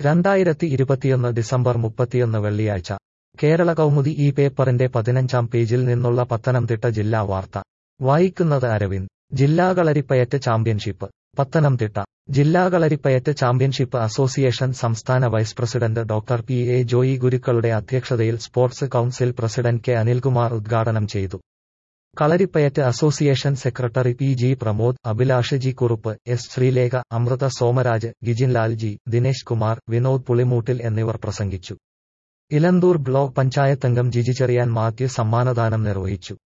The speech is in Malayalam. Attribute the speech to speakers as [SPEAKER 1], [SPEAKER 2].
[SPEAKER 1] രണ്ടായിരത്തി ഇരുപത്തിയൊന്ന് ഡിസംബർ മുപ്പത്തിയൊന്ന് വെള്ളിയാഴ്ച കേരള കൗമുദി ഈ പേപ്പറിന്റെ പതിനഞ്ചാം പേജിൽ നിന്നുള്ള പത്തനംതിട്ട ജില്ലാ വാർത്ത വായിക്കുന്നത് അരവിന്ദ് ജില്ലാ കളരിപ്പയറ്റ് ചാമ്പ്യൻഷിപ്പ് പത്തനംതിട്ട ജില്ലാ കളരിപ്പയറ്റ് ചാമ്പ്യൻഷിപ്പ് അസോസിയേഷൻ സംസ്ഥാന vice president doctor P A Joy ഗുരുക്കളുടെ അധ്യക്ഷതയിൽ sports council president K Anilkumar ഉദ്ഘാടനം ചെയ്തു Kalaripayattu association secretary P G Pramod Abhilash G Kurup S Sreelekha Amritha Somaraj Gijinlal G Dinesh Kumar Vinod Pulimoottil എന്നിവർ പ്രസംഗിച്ചു ഇലന്തൂർ ബ്ലോക്ക് പഞ്ചായത്തംഗം ജിജി ചെറിയാൻ മാത്യു സമ്മാനദാനം നിർവഹിച്ചു